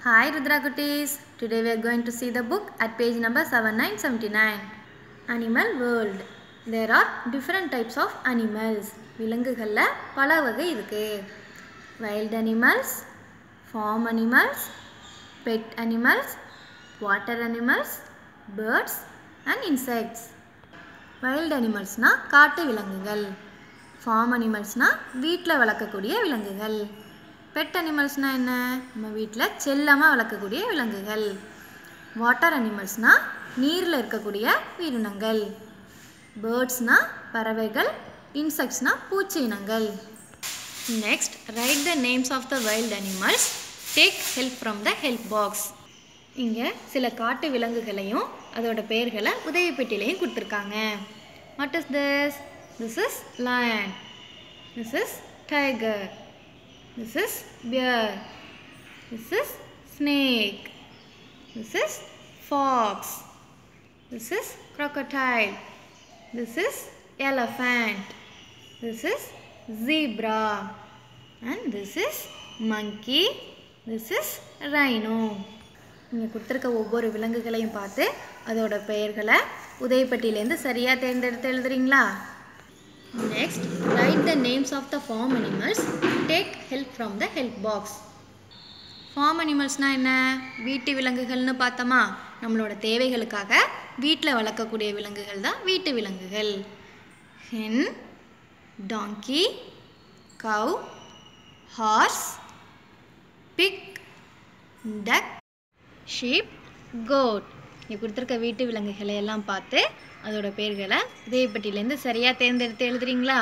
Hi Rudra Kutis. Today we are going to see the book at page number 7979. Animal World. There are different types of animals. விலங்குகளில் பல வகை இருக்கு wild animals farm animals pet animals water animals birds and insects wild அனிமல்ஸ்னால் காட்டு விலங்குகள் form அனிமல்ஸ்னால் வீட்டில் வளர்க்கக்கூடிய விலங்குகள் பெட் அனிமல்ஸ்னால் என்ன நம்ம வீட்டில் செல்லமாக வளர்க்கக்கூடிய விலங்குகள் வாட்டர் அனிமல்ஸ்னால் நீரில் இருக்கக்கூடிய உயிரினங்கள் பேர்ட்ஸ்னால் பறவைகள் இன்செக்ட்ஸ்னால் பூச்சி இனங்கள் next write the names of the wild animals take help from the help box இங்கே சில காட்டு விலங்குகளையும் அதோட பெயர்களை உதவி பெட்டிலையும் கொடுத்துருக்காங்க what is this this is lion this is tiger this is bear this is snake this is fox this is crocodile this is elephant this is zebra and this is monkey this is rhino இங்கே கொடுத்துருக்க ஒவ்வொரு விலங்குகளையும் பார்த்து அதோட பெயர்களை உதயப்பட்டியிலேருந்து சரியாக தேர்ந்தெடுத்து எழுதுறீங்களா next write the names of the farm animals take help from the help box farm அனிமல்ஸ்னால் என்ன வீட்டு விலங்குகள்னு பார்த்தோமா நம்மளோட தேவைகளுக்காக வீட்டில் வளர்க்கக்கூடிய விலங்குகள் தான் வீட்டு விலங்குகள் hen donkey cow horse pig duck sheep goat இங்கே கொடுத்துருக்க வீட்டு விலங்குகளை எல்லாம் பார்த்து அதோட பேர்களை உதயப்பட்டியிலேருந்து சரியாக தேர்ந்தெடுத்து எழுதுறீங்களா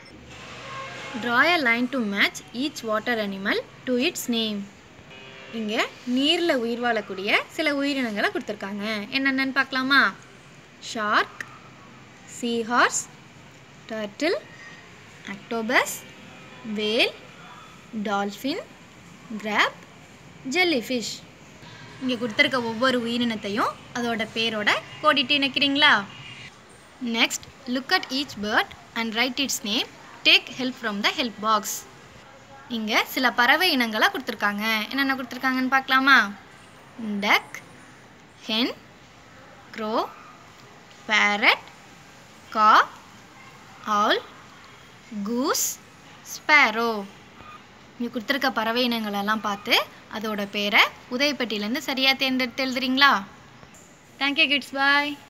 draw a line to match each water animal to its name இங்கே நீரில் உயிர் வாழக்கூடிய சில உயிரினங்களை கொடுத்துருக்காங்க என்னென்னு பார்க்கலாமா shark seahorse turtle octopus whale dolphin crab jellyfish இங்கே கொடுத்துருக்க ஒவ்வொரு உயிரினத்தையும் அதோட பேரோட கோடிட்டு இணைக்கிறீங்களா next look at each bird and write its name take help from the help box இங்கே சில பறவை இனங்களை கொடுத்துருக்காங்க என்னென்ன கொடுத்துருக்காங்கன்னு பார்க்கலாமா டக் ஹென் க்ரோ பேரட் கா ஆல் கூஸ் ஸ்பேரோ இங்கே கொடுத்துருக்க பறவை இனங்களெல்லாம் பார்த்து அதோட பேரை உதயப்பட்டியிலேருந்து சரியாக தேர்ந்தெடுத்து எழுதுறீங்களா தேங்க்யூ கிட்ஸ் பாய்